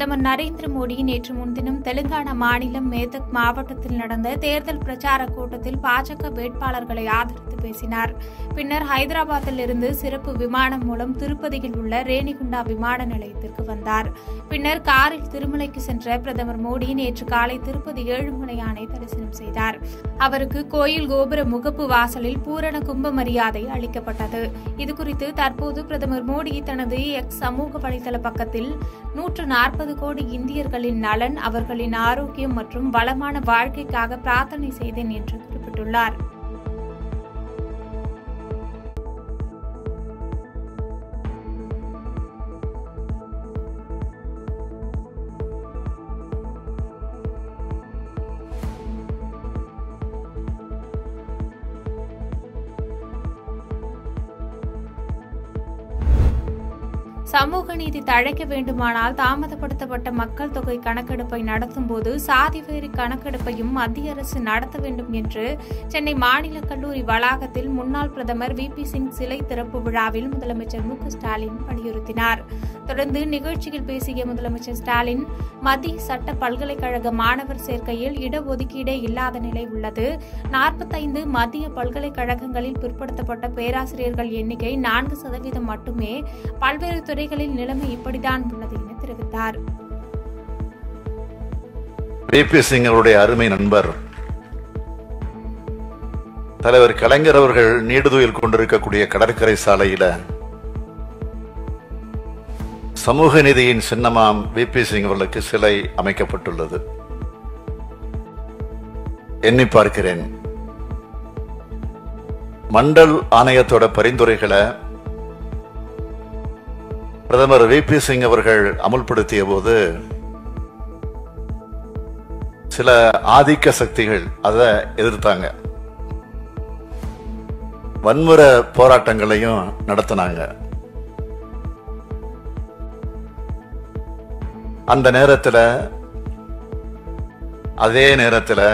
பிரதமர் நரேந்திர மோடி நேற்று முன்தினம் தெலுங்கானா மாநிலம் மேதக் மாவட்டத்தில் நடந்த தேர்தல் பிரச்சார கூட்டத்தில் பாஜக வேட்பாளர்களை ஆதரித்து பேசினார் பின்னர் ஹைதராபாத்தில் இருந்து சிறப்பு விமானம் மூலம் திருப்பதியில் உள்ள ரேணிகுண்டா விமான நிலையத்திற்கு வந்தார் பின்னர் காரில் திருமலைக்கு சென்ற பிரதமர் மோடி நேற்று காலை திருப்பதி ஏழுமலையானை தரிசனம் செய்தார் அவருக்கு கோயில் கோபுர முகப்பு வாசலில் பூரண கும்ப மரியாதை அளிக்கப்பட்டது இதுகுறித்து தற்போது பிரதமர் மோடி தனது எக்ஸ் சமூக வலைதள பக்கத்தில் நூற்று நாற்பது கோடி இந்தியர்களின் நலன் அவர்களின் ஆரோக்கியம் மற்றும் வளமான வாழ்க்கைக்காக பிரார்த்தனை செய்தேன் என்று குறிப்பிட்டுள்ளார் சமூக நீதி தழைக்க வேண்டுமானால் தாமதப்படுத்தப்பட்ட மக்கள் தொகை கணக்கெடுப்பை நடத்தும் போது சாதிவேறு கணக்கெடுப்பையும் மத்திய அரசு நடத்த வேண்டும் என்று சென்னை மாநில கல்லூரி வளாகத்தில் முன்னாள் பிரதமர் வி பி சிங் சிலை திறப்பு விழாவில் முதலமைச்சர் மு க ஸ்டாலின் வலியுறுத்தினார் தொடர்ந்து நிகழ்ச்சியில் பேசிய முதலமைச்சர் ஸ்டாலின் மத்திய சட்ட பல்கலைக்கழக மாணவர் சேர்க்கையில் இடஒதுக்கீடே இல்லாத நிலை உள்ளது நாற்பத்தைந்து மத்திய பல்கலைக்கழகங்களில் பிற்படுத்தப்பட்ட பேராசிரியர்கள் எண்ணிக்கை நான்கு சதவீதம் மட்டுமே பல்வேறு துறைகளில் நிலைமை இப்படிதான் உள்ளது என தெரிவித்தார் பிபி சிங் அவருடைய அருமை நண்பர் தலைவர் கலைஞர் அவர்கள் நீடுதுயில் கொண்டிருக்கக்கூடிய கடற்கரை சாலையில சமூக நீதியின் சின்னமாம் விபி சிங் அவர்களுக்கு சிலை அமைக்கப்பட்டுள்ளது எண்ணி பார்க்கிறேன் மண்டல் ஆணையத்தோட பரிந்துரைகளை பிரதமர் வி பி சிங் அவர்கள் அமுல்படுத்திய போது சில ஆதிக்க சக்திகள் அதை எதிர்த்தாங்க வன்முறை போராட்டங்களையும் நடத்தினாங்க அந்த நேரத்தில் அதே நேரத்தில்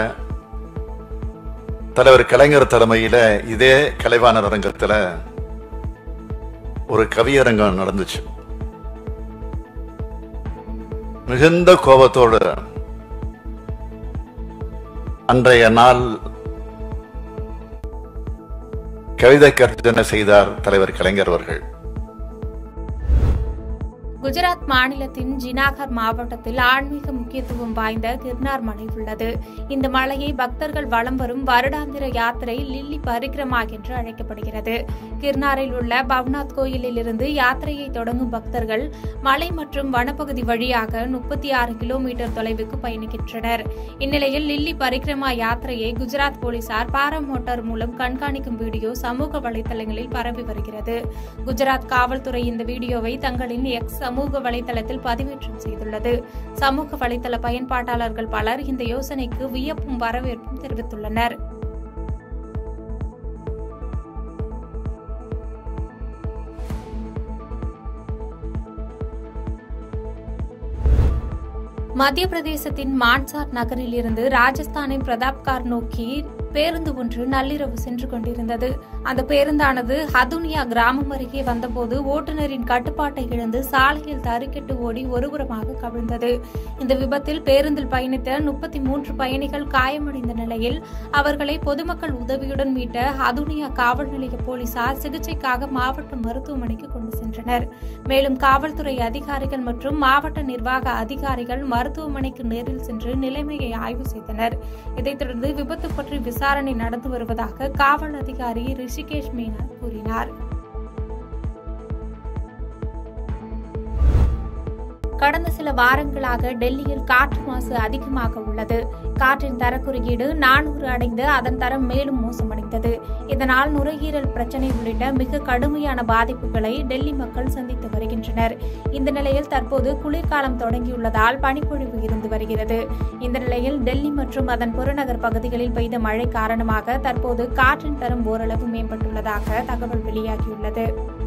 தலைவர் கலைஞர் தலைமையில இதே கலைவாணர் அரங்கத்தில் ஒரு கவியரங்கம் நடந்துச்சு மிகுந்த கோபத்தோடு அன்றைய நாள் கவிதை கர்ஜனை செய்தார் தலைவர் கலைஞர் அவர்கள் குஜராத் மாநிலத்தின் ஜினாகர் மாவட்டத்தில் ஆன்மீக முக்கியத்துவம் வாய்ந்த கிர்னார் மலை உள்ளது இந்த மலையை பக்தர்கள் வலம் வரும் வருடாந்திர யாத்திரை லில்லி பரிக்ரமா என்று அழைக்கப்படுகிறது கிர்னாரில் உள்ள பவ்நாத் கோயிலில் இருந்து யாத்திரையை தொடங்கும் பக்தர்கள் மலை மற்றும் வனப்பகுதி வழியாக முப்பத்தி ஆறு கிலோமீட்டர் தொலைவுக்கு பயணிக்கின்றனர் இந்நிலையில் லில்லி பரிக்ரமா யாத்திரையை குஜராத் போலீசார் பாராமோட்டார் மூலம் கண்காணிக்கும் வீடியோ சமூக வலைதளங்களில் பரவி வருகிறது குஜராத் காவல்துறை இந்த வீடியோவை தங்களின் எக்ஸ் சமூக வலைதளத்தில் பதிவேற்றம் செய்துள்ளது சமூக வலைதள பயன்பாட்டாளர்கள் பலர் இந்த யோசனைக்கு வியப்பும் வரவேற்பும் தெரிவித்துள்ளனர் மத்திய பிரதேசத்தின் மான்சார் நகரில் இருந்து ராஜஸ்தானின் பிரதாப்கார் நோக்கி பேருந்து ஒன்று நள்ளிரவு சென்று கொண்டிருந்தது அந்த பேருந்தானது ஹதுனியா கிராமம் அருகே வந்தபோது ஓட்டுநரின் கட்டுப்பாட்டை இழந்து சாலையில் தறிக்கெட்டு ஓடி ஒருபுறமாக கவிழ்ந்தது இந்த விபத்தில் பேருந்தில் பயணித்த முப்பத்தி மூன்று பயணிகள் காயமடைந்த நிலையில் அவர்களை பொதுமக்கள் உதவியுடன் மீட்ட ஹதுனியா காவல் நிலைய போலீசார் சிகிச்சைக்காக மாவட்ட மருத்துவமனைக்கு கொண்டு சென்றனர் மேலும் காவல்துறை அதிகாரிகள் மற்றும் மாவட்ட நிர்வாக அதிகாரிகள் மருத்துவமனைக்கு நேரில் சென்று நிலைமையை ஆய்வு செய்தனர் இதைத் தொடர்ந்து விபத்து பற்றி விசாரணை நடந்து வருவதாக காவல் அதிகாரி ரிஷிகேஷ் மீனா கூறினார் கடந்த சில வாரங்களாக டெல்லியில் காற்று மாசு அதிகமாக உள்ளது காற்றின் தரக்குறியீடு நானூறு அடைந்து அதன் தரம் மேலும் மோசமடைந்தது இதனால் நுரையீரல் பிரச்சினை உள்ளிட்ட மிக கடுமையான பாதிப்புகளை டெல்லி மக்கள் சந்தித்து வருகின்றனர் இந்த நிலையில் தற்போது குளிர்காலம் தொடங்கியுள்ளதால் பனிப்பொழிவு இருந்து வருகிறது இந்த நிலையில் டெல்லி மற்றும் அதன் புறநகர் பகுதிகளில் பெய்த மழை காரணமாக தற்போது காற்றின் தரம் ஓரளவு மேம்பட்டுள்ளதாக தகவல் வெளியாகியுள்ளது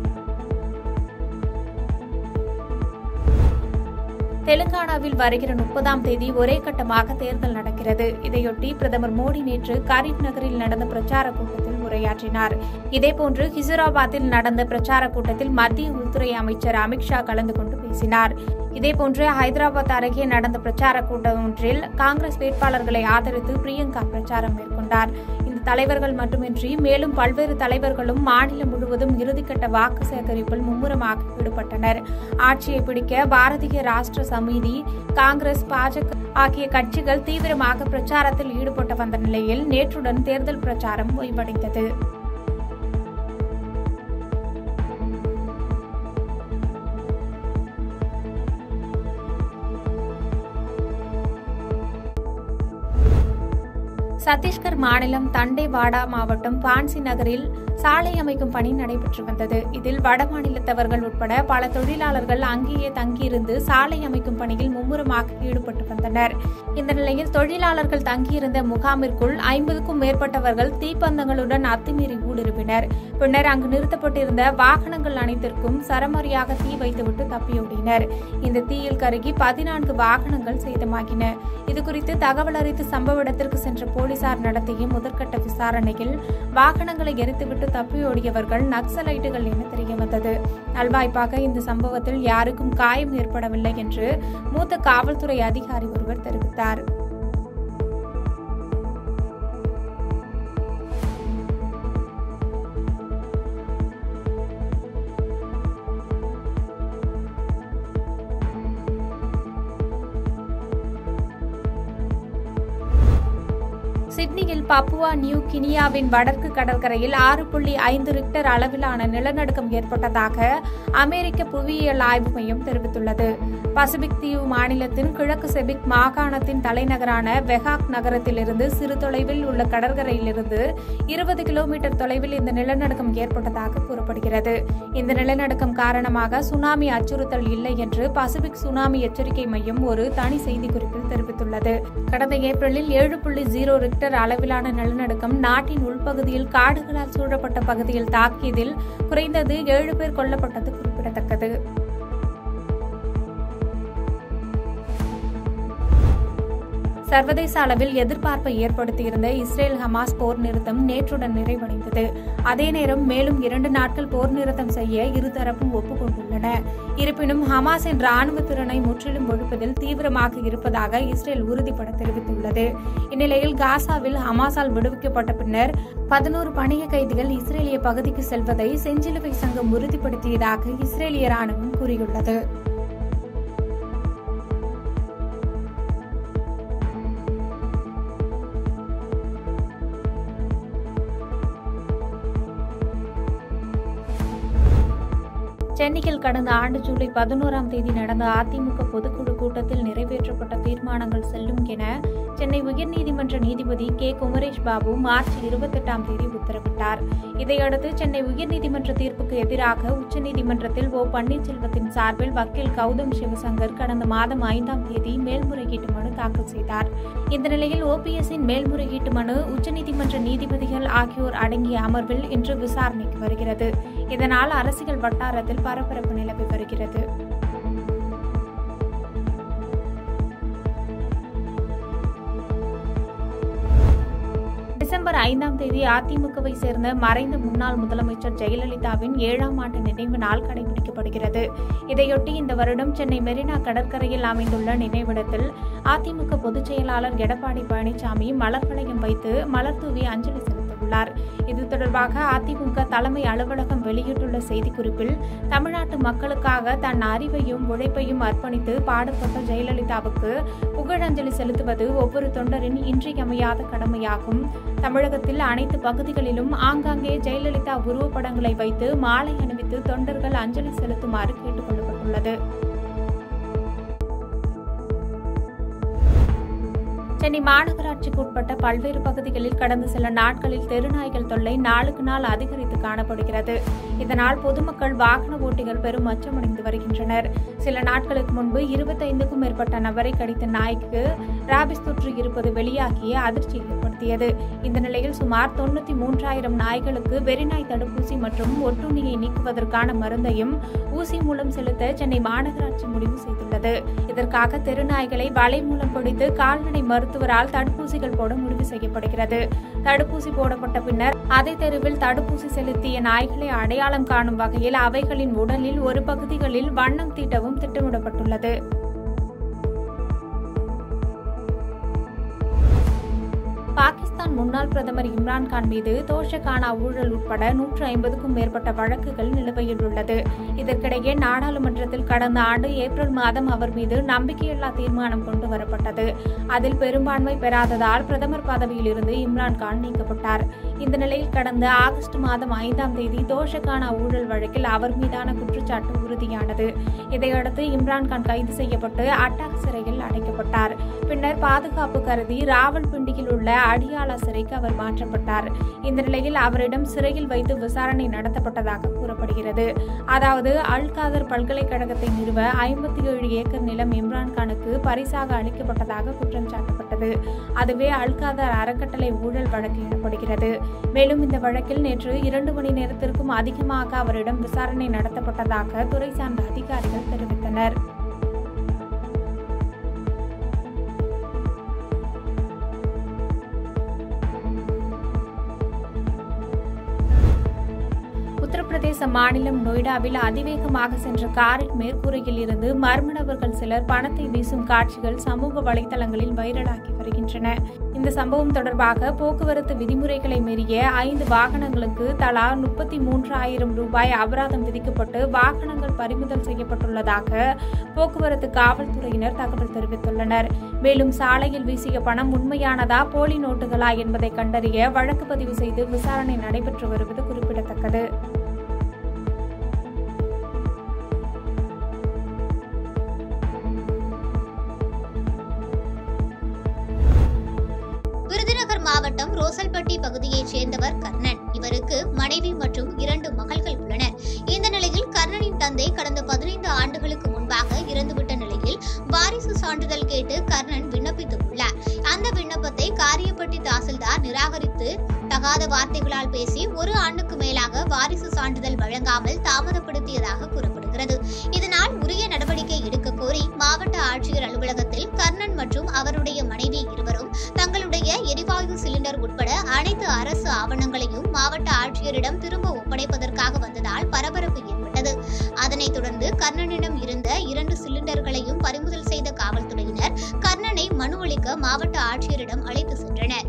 தெலுங்கானாவில் வருகிற முப்பதாம் தேதி ஒரே கட்டமாக தேர்தல் நடக்கிறது இதையொட்டி பிரதமர் மோடி நேற்று கரீப் நகரில் நடந்த பிரச்சார கூட்டத்தில் உரையாற்றினார் இதேபோன்று ஹிசுராபாத்தில் நடந்த பிரச்சார கூட்டத்தில் மத்திய உள்துறை அமைச்சர் அமித்ஷா கலந்து கொண்டு பேசினார் இதேபோன்று ஹைதராபாத் அருகே நடந்த பிரச்சார கூட்டம் ஒன்றில் காங்கிரஸ் வேட்பாளர்களை ஆதரித்து பிரியங்கா பிரச்சாரம் மேற்கொண்டார் இந்த தலைவர்கள் மட்டுமின்றி மேலும் பல்வேறு தலைவர்களும் மாநிலம் முழுவதும் இறுதிக்கட்ட வாக்கு சேகரிப்பில் மும்முரமாக ஈடுபட்டனர் ஆட்சியை பிடிக்க பாரதிய ராஷ்டிர சமிதி காங்கிரஸ் பாஜக ஆகிய கட்சிகள் தீவிரமாக பிரச்சாரத்தில் ஈடுபட்டு வந்த நிலையில் நேற்றுடன் தேர்தல் பிரச்சாரம் ஓய்வடைந்தது சத்தீஸ்கர் மாநிலம் தண்டேவாடா மாவட்டம் பான்சி நகரில் சாலை அமைக்கும் பணி நடைபெற்று வந்தது இதில் வடமாநிலத்தவர்கள் உட்பட பல தொழிலாளர்கள் அங்கேயே தங்கியிருந்து சாலை அமைக்கும் பணியில் மும்முரமாக ஈடுபட்டு வந்தனர் இந்த நிலையில் தொழிலாளர்கள் தங்கியிருந்த முகாமிற்குள் ஐம்பதுக்கும் மேற்பட்டவர்கள் தீப்பந்தங்களுடன் அத்துமீறி ஊடுருவினர் பின்னர் அங்கு நிறுத்தப்பட்டிருந்த வாகனங்கள் அனைத்திற்கும் சரமாரியாக தீ வைத்துவிட்டு தப்பியோடினர் இந்த தீயில் கருகி பதினான்கு வாகனங்கள் சேதமாகின இதுகுறித்து தகவல் அறிந்து சம்பவ இடத்திற்கு சென்ற போலீசார் நடத்திய முதற்கட்ட விசாரணையில் வாகனங்களை எரித்துவிட்டு தப்பியோடியவர்கள் நக்சலைட்டுகள் என தெரியவந்தது நல்வாய்ப்பாக இந்த சம்பவத்தில் யாருக்கும் காயம் ஏற்படவில்லை என்று மூத்த காவல்துறை அதிகாரி ஒருவர் தெரிவித்தார் சிட்னியில் பப்புவா நியூ கினியாவின் வடக்கு கடற்கரையில் ஆறு புள்ளி ஐந்து ரிக்டர் அளவிலான நிலநடுக்கம் ஏற்பட்டதாக அமெரிக்க புவியியல் ஆய்வு மையம் தெரிவித்துள்ளது பசிபிக் தீவு மாநிலத்தின் கிழக்கு செபிக் மாகாணத்தின் தலைநகரான வெஹாக் நகரத்திலிருந்து சிறு தொலைவில் உள்ள கடற்கரையிலிருந்து இருபது கிலோமீட்டர் தொலைவில் இந்த நிலநடுக்கம் ஏற்பட்டதாக கூறப்படுகிறது இந்த நிலநடுக்கம் காரணமாக சுனாமி அச்சுறுத்தல் இல்லை என்று பசிபிக் சுனாமி எச்சரிக்கை மையம் ஒரு தனி செய்திக்குறிப்பில் தெரிவித்துள்ளது கடந்த ஏப்ரலில் ஏழு புள்ளி ஜீரோ ரிக்டர் அளவிலான நிலநடுக்கம் நாட்டின் உள்பகுதியில் காடுகளால் சூழப்பட்ட பகுதியில் தாக்கியதில் குறைந்தது ஏழு பேர் கொல்லப்பட்டது குறிப்பிடத்தக்கது சர்வதேச அளவில் எதிர்பார்ப்பை ஏற்படுத்தியிருந்த இஸ்ரேல் ஹமாஸ் போர் நிறுத்தம் நேற்றுடன் நிறைவடைந்தது அதே நேரம் மேலும் இரண்டு நாட்கள் போர் நிறுத்தம் செய்ய இருதரப்பும் ஒப்புக்கொண்டுள்ளன இருப்பினும் ஹமாஸின் ராணுவ திறனை முற்றிலும் ஒழிப்பதில் தீவிரமாக இருப்பதாக இஸ்ரேல் உறுதிபட தெரிவித்துள்ளது இந்நிலையில் காசாவில் ஹமாஸால் விடுவிக்கப்பட்ட பின்னர் பதினோரு பணிய கைதிகள் இஸ்ரேலிய பகுதிக்கு செல்வதை செஞ்சிலுவை சங்கம் உறுதிப்படுத்தியதாக இஸ்ரேலிய ராணுவம் கூறியுள்ளது சென்னையில் கடந்த ஆண்டு ஜூலை பதினோராம் தேதி நடந்த அதிமுக பொதுக்குழு கூட்டத்தில் நிறைவேற்றப்பட்ட தீர்மானங்கள் செல்லும் என சென்னை உயர்நீதிமன்ற நீதிபதி கே குமரேஷ் பாபு மார்ச் இருபத்தெட்டாம் தேதி உத்தரவிட்டார் இதையடுத்து சென்னை உயர்நீதிமன்ற தீர்ப்புக்கு எதிராக உச்சநீதிமன்றத்தில் ஓ பன்னீர்செல்வத்தின் சார்பில் வக்கீல் கௌதம் சிவசங்கர் கடந்த மாதம் ஐந்தாம் தேதி மேல்முறையீட்டு மனு தாக்கல் செய்தார் இந்த நிலையில் ஓபிஎஸ்ஸின் மேல்முறையீட்டு மனு உச்சநீதிமன்ற நீதிபதிகள் ஆகியோர் அடங்கிய அமர்வில் இன்று விசாரணைக்கு வருகிறது இதனால் அரசியல் வட்டாரத்தில் பரபரப்பு நிலவி வருகிறது டிசம்பர் ஐந்தாம் தேதி அதிமுகவை சேர்ந்த மறைந்த முன்னாள் முதலமைச்சர் ஜெயலலிதாவின் ஏழாம் ஆண்டு நினைவு நாள் கடைபிடிக்கப்படுகிறது இதையொட்டி இந்த வருடம் சென்னை மெரினா கடற்கரையில் அமைந்துள்ள நினைவிடத்தில் அதிமுக பொதுச் செயலாளர் எடப்பாடி பழனிசாமி மலர் வளையம் வைத்து மலர் தூவி அஞ்சலி செலுத்தியுள்ளார் இது தொடர்பாக அதிமுக தலைமை அலுவலகம் வெளியிட்டுள்ள செய்திக்குறிப்பில் தமிழ்நாட்டு மக்களுக்காக தன் அறிவையும் உழைப்பையும் அர்ப்பணித்து பாடுபட்ட ஜெயலலிதாவுக்கு புகழஞ்சலி செலுத்துவது ஒவ்வொரு தொண்டரின் இன்றியமையாத கடமையாகும் தமிழகத்தில் அனைத்து பகுதிகளிலும் ஆங்காங்கே ஜெயலலிதா உருவப்படங்களை வைத்து மாலை அணிவித்து தொண்டர்கள் அஞ்சலி செலுத்துமாறு கேட்டுக் கொள்ளப்பட்டுள்ளது சென்னை மாநகராட்சிக்கு உட்பட்ட பல்வேறு பகுதிகளில் கடந்த சில நாட்களில் தெருநாய்கள் தொல்லை நாளுக்கு நாள் அதிகரித்து காணப்படுகிறது இதனால் பொதுமக்கள் வாகன ஓட்டிகள் பெரும் அச்சமடைந்து வருகின்றனர் சில நாட்களுக்கு முன்பு இருபத்தைந்துக்கும் மேற்பட்ட நபரை கடித்த நாய்க்கு ராபிஸ் தொற்று இருப்பது வெளியாகிய அதிர்ச்சி ஏற்படுத்தியது இந்த நிலையில் சுமார் தொண்ணூத்தி மூன்றாயிரம் நாய்களுக்கு வெறிநாய் தடுப்பூசி மற்றும் ஒட்டுண்ணியை நீக்குவதற்கான மருந்தையும் ஊசி மூலம் செலுத்த சென்னை மாநகராட்சி முடிவு செய்துள்ளது இதற்காக தெருநாய்களை வலை மூலம் பிடித்து கால்நடை மருத்துவரால் தடுப்பூசிகள் போட முடிவு செய்யப்படுகிறது தடுப்பூசி போடப்பட்ட பின்னர் அதே தெருவில் தடுப்பூசி செலுத்திய நாய்களை அடையாளம் அடையாளம் காணும் வகையில் அவைகளின் உடலில் ஒரு பகுதிகளில் வண்ணம் தீட்டவும் திட்டமிடப்பட்டுள்ளது பாகிஸ்தான் முன்னாள் பிரதமர் இம்ரான்கான் மீது தோஷகானா ஊழல் உட்பட நூற்று ஐம்பதுக்கும் மேற்பட்ட வழக்குகள் நிலுவையில் உள்ளது இதற்கிடையே நாடாளுமன்றத்தில் கடந்த ஆண்டு ஏப்ரல் மாதம் அவர் மீது நம்பிக்கையில்லா தீர்மானம் கொண்டு வரப்பட்டது அதில் பெரும்பான்மை பெறாததால் பிரதமர் பதவியில் இருந்து இம்ரான்கான் நீக்கப்பட்டார் இந்த நிலையில் கடந்த ஆகஸ்ட் மாதம் ஐந்தாம் தேதி தோஷகானா ஊழல் வழக்கில் அவர் மீதான குற்றச்சாட்டு உறுதியானது இதையடுத்து இம்ரான்கான் கைது செய்யப்பட்டு அட்டாக் சிறையில் அடைக்கப்பட்டார் பின்னர் பாதுகாப்பு கருதி ராவல்பிண்டியில் உள்ள அடியாளா சிறைக்கு அவர் மாற்றப்பட்டார் இந்த நிலையில் அவரிடம் சிறையில் வைத்து விசாரணை நடத்தப்பட்டதாக கூறப்படுகிறது அதாவது அல்காதர் பல்கலைக்கழகத்தை நிறுவ ஐம்பத்தி ஏழு ஏக்கர் நிலம் இம்ரான்கானுக்கு பரிசாக அளிக்கப்பட்டதாக குற்றம் சாட்டப்பட்டது அதுவே அல்காதர் அறக்கட்டளை ஊழல் வழக்கு எனப்படுகிறது மேலும் இந்த வழக்கில் நேற்று இரண்டு மணி நேரத்திற்கும் அதிகமாக அவரிடம் விசாரணை நடத்தப்பட்டதாக துறை சார்ந்த அதிகாரிகள் தெரிவித்தனர் உத்தரப்பிரதேச மாநிலம் நொய்டாவில் அதிவேகமாக சென்ற காரின் மேற்கூரையில் இருந்து மர்ம நபர்கள் சிலர் பணத்தை வீசும் காட்சிகள் சமூக வலைதளங்களில் வைரலாகி வருகின்றன இந்த சம்பவம் தொடர்பாக போக்குவரத்து விதிமுறைகளை மீறிய ஐந்து வாகனங்களுக்கு தலா முப்பத்தி மூன்று ஆயிரம் ரூபாய் அபராதம் விதிக்கப்பட்டு வாகனங்கள் பறிமுதல் செய்யப்பட்டுள்ளதாக போக்குவரத்து காவல்துறையினர் தகவல் தெரிவித்துள்ளனர் மேலும் சாலையில் வீசிய பணம் உண்மையானதா போலி நோட்டுகளா என்பதை கண்டறிய வழக்கு பதிவு செய்து விசாரணை நடைபெற்று வருவது குறிப்பிடத்தக்கது விருதுநகர் மாவட்டம் ரோசல்பட்டி பகுதியைச் சேர்ந்தவர் கர்ணன் இவருக்கு மனைவி மற்றும் இரண்டு மகள்கள் உள்ளனர் இந்த நிலையில் கர்ணனின் தந்தை கடந்த பதினைந்து ஆண்டுகளுக்கு முன்பாக இறந்துவிட்ட நிலையில் வாரிசு சான்றிதழ் கேட்டு கர்ணன் விண்ணப்பித்துள்ளார் அந்த விண்ணப்பத்தை காரியப்பட்டி தாசில்தார் நிராகரித்து தகாத வார்த்தைகளால் பேசி ஒரு ஆண்டுக்கு மேலாக வாரிசு சான்றிதழ் வழங்காமல் தாமதப்படுத்தியதாக கூறப்படுகிறது இதனால் உரிய நடவடிக்கை எடுக்க கோரி மாவட்ட ஆட்சியர் அலுவலகத்தில் கர்ணன் மற்றும் அவருடைய மனைவி இருவரும் தங்களுடைய எரிவாயு சிலிண்டர் உட்பட அனைத்து அரசு ஆவணங்களையும் மாவட்ட ஆட்சியரிடம் திரும்ப ஒப்படைப்பதற்காக வந்ததால் பரபரப்பு ஏற்பட்டது அதனைத் தொடர்ந்து கர்ணனிடம் இருந்த இரண்டு சிலிண்டர்களையும் பறிமுதல் செய்த காவல்துறையினர் கர்ணனை மனு அளிக்க மாவட்ட ஆட்சியரிடம் அழைத்து சென்றனர்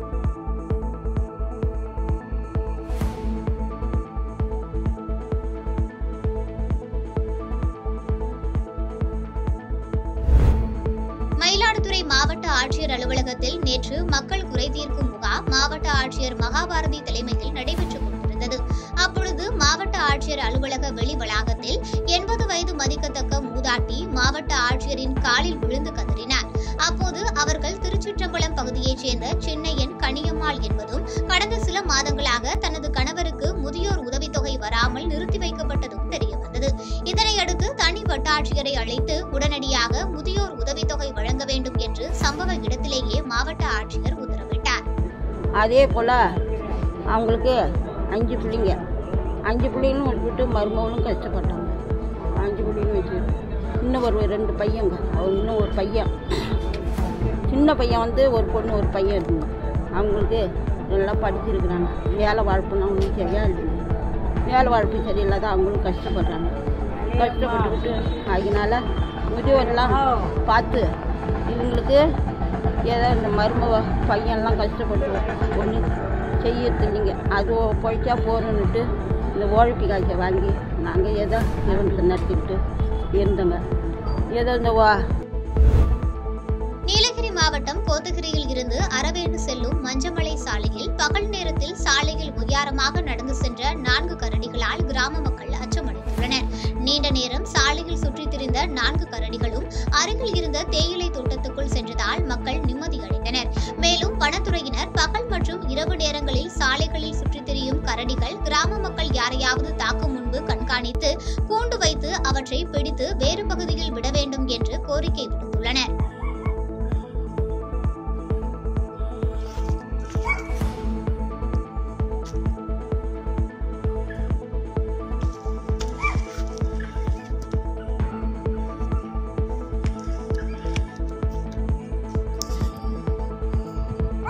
மயிலாடுதுறை மாவட்ட ஆட்சியர் அலுவலகத்தில் நேற்று மக்கள் குறை தீர்க்கும் முகாம் மாவட்ட ஆட்சியர் மகாபாரதி தலைமையில் நடைபெற்றுக் கொண்டிருந்தது அப்பொழுது மாவட்ட ஆட்சியர் அலுவலக வெளி வளாகத்தில் எண்பது வயது மதிக்கத்தக்க மூதாட்டி மாவட்ட ஆட்சியரின் காலில் விழுந்து கதறினார் அப்போது அவர்கள் திருச்சிற்றம்பலம் பகுதியைச் சேர்ந்த சென்னையன் கனியம்மாள் என்பதும் கடந்த சில மாதங்களாக தனது கணவருக்கு முதியோர் உதவித்தொகை வராமல் நிறுத்தி வைக்கப்பட்டதும் தெரியவந்தது இதனையடுத்து தனி வட்டாட்சியரை அழைத்து உடனடியாக முதியோர் உதவித்தொகை வழங்க வேண்டும் என்று சம்பவ இடத்திலேயே மாவட்ட ஆட்சியர் உத்தரவிட்டார் அதே போல் அவங்களுக்கு அஞ்சு பிள்ளைங்க அஞ்சு பிள்ளைங்களும் விட்டுவிட்டு மருமகளும் கஷ்டப்பட்டாங்க அஞ்சு பிள்ளைங்களும் வச்சு இன்னும் ஒரு ரெண்டு பையங்க அவர் இன்னும் ஒரு பையன் சின்ன பையன் வந்து ஒரு பொண்ணு ஒரு பையன் இருக்குங்க அவங்களுக்கு நல்லா படிச்சிருக்கிறாங்க வேலை வாழ்ப்புனா ஒன்றும் சரியாக இல்லை வேலை வாழ்ப்பு சரியில்லாத அவங்களும் கஷ்டப்படுறாங்க கஷ்டப்பட்டுக்கிட்டு அதனால முதியோரெல்லாம் பார்த்து இவங்களுக்கு ஏதோ இந்த மருமக பையன்லாம் கஷ்டப்பட்டு ஒன்றும் செய்யறது இல்லைங்க அது பொழைச்சா போகணுன்னுட்டு இந்த ஓழப்பி காய்ச்சல் வாங்கி நாங்கள் ஏதோ இவங்களை நடத்திக்கிட்டு இருந்தோங்க ஏதோ இந்த வா நீலகிரி மாவட்டம் கோத்தகிரியில் இருந்து அரவேண்டு செல்லும் மஞ்சமலை சாலையில் பகல் நேரத்தில் சாலையில் உயரமாக நடந்து சென்ற நான்கு கரடிகளால் கிராம மக்கள் அச்சமடைந்துள்ளனர் நீண்ட நேரம் சாலையில் சுற்றித் திரிந்த நான்கு கரடிகளும் அருகில் இருந்த தேயிலை தோட்டத்துக்குள் சென்றதால் மக்கள் நிம்மதி அடைந்தனர் மேலும் வனத்துறையினர் பகல் மற்றும் இரவு நேரங்களில் சாலைகளில் சுற்றித் திரியும் கரடிகள் கிராம மக்கள் யாரையாவது தாக்கும் முன்பு கண்காணித்து கூண்டு வைத்து அவற்றை பிடித்து வேறு பகுதியில் விட வேண்டும் என்று கோரிக்கை விடுத்துள்ளனர்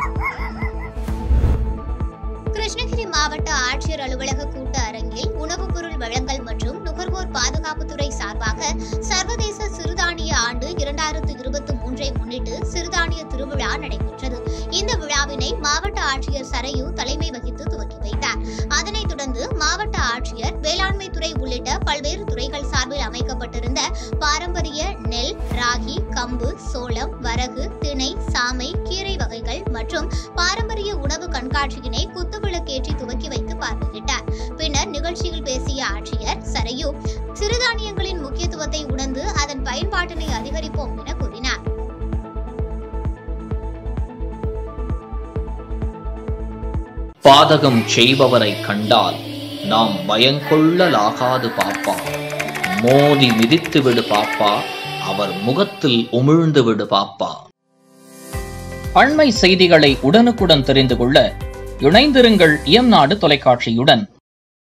கிருஷ்ணகிரி மாவட்ட ஆட்சியர் அலுவலக கூட்ட அரங்கில் உணவு முன்பாக சர்வதேச சிறுதானிய ஆண்டு இரண்டாயிரத்து இருபத்தி மூன்றை முன்னிட்டு சிறுதானிய திருவிழா நடைபெற்றது இந்த விழாவினை மாவட்ட ஆட்சியர் சரையு தலைமை வகித்து துவக்கி வைத்தார் அதனைத் தொடர்ந்து மாவட்ட ஆட்சியர் வேளாண்மை துறை உள்ளிட்ட பல்வேறு துறைகள் சார்பில் அமைக்கப்பட்டிருந்த பாரம்பரிய நெல் ராகி கம்பு சோளம் வரகு திணை சாமை கீரை வகைகள் மற்றும் பாரம்பரிய உணவு கண்காட்சியினை குத்துவிளக்கேற்றி துவக்கி வைத்து பார்வையிட்டார் பின்னர் நிகழ்ச்சியில் பேசிய ஆட்சியர் சரையு சிறுதானியங்களின் முக்கியத்துவத்தை உணர்ந்து அதன் பயன்பாட்டினை அதிகரிப்போம் என கூறினார் பாதகம் செய்பவரை கண்டால் நாம் பயங்கொள்ளலாகாது பாப்பா மோதி மிதித்து விடு பாப்பா அவர் முகத்தில் உமிழ்ந்து விடு பாப்பா அண்மை செய்திகளை உடனுக்குடன் தெரிந்து கொள்ள இணைந்திருங்கள் இயம்நாடு தொலைக்காட்சியுடன்